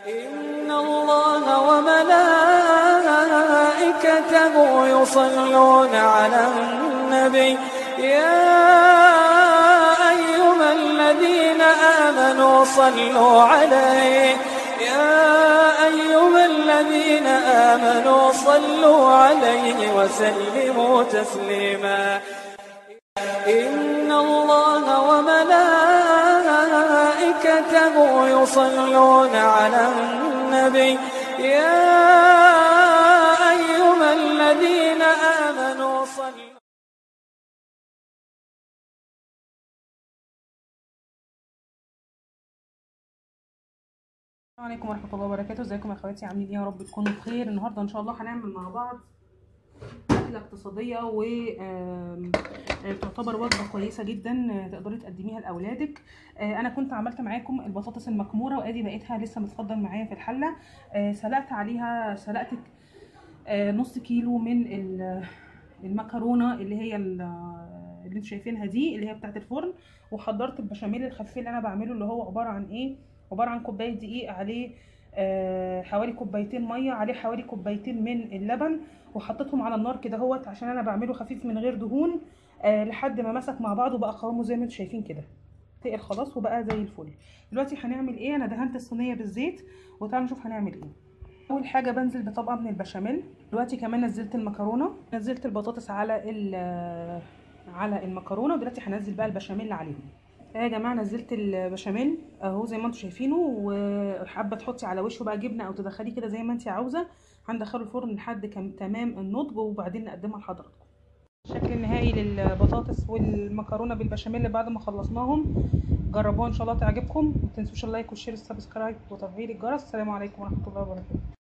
إن الله وملائكته يصلون على النبي يا أيها الذين آمنوا صلوا عليه يا أيها الذين آمنوا صلوا عليه وسلموا تسليما إن الله وملائكته يصلون على النبي يا أيها الذين آمنوا صلوا السلام عليكم ورحمة الله وبركاته ازيكم يا اخواتي عاملين ايه يا رب تكونوا بخير النهارده ان شاء الله هنعمل مع بعض اكله اقتصاديه و آم، آه، تعتبر وجبه كويسه جدا آه، تقدري تقدميها لاولادك آه، انا كنت عملت معاكم البطاطس المكموره وادي بقيتها لسه متفضل معايا في الحله آه، سلقت عليها سلقت آه، نص كيلو من ال- المكرونه اللي هي ال- اللي انتوا شايفينها دي اللي هي بتاعت الفرن وحضرت البشاميل الخفيف اللي انا بعمله اللي هو عباره عن ايه عباره عن كوبايه دقيق عليه آه حوالي كوبايتين ميه عليه حوالي كوبايتين من اللبن وحطيتهم على النار كده اهوت عشان انا بعمله خفيف من غير دهون آه لحد ما مسك مع بعضه بقى قوامه زي ما انتم شايفين كده تقل خلاص وبقى زي الفل دلوقتي هنعمل ايه انا دهنت الصينيه بالزيت وتعالوا نشوف هنعمل ايه اول حاجه بنزل بطبقه من البشاميل دلوقتي كمان نزلت المكرونه نزلت البطاطس على ال- على المكرونه ودلوقتي هنزل بقى البشاميل عليهم يا جماعه نزلت البشاميل اهو زي ما انتم شايفينه وحابه تحطي على وشه بقى جبنه او تدخليه كده زي ما انت عاوزه هندخله الفرن لحد كم تمام النضج وبعدين نقدمها لحضراتكم الشكل النهائي للبطاطس والمكرونه بالبشاميل بعد ما خلصناهم جربوها ان شاء الله تعجبكم ما تنسوش اللايك والشير والسبسكرايب وتفعيل الجرس السلام عليكم ورحمه الله وبركاته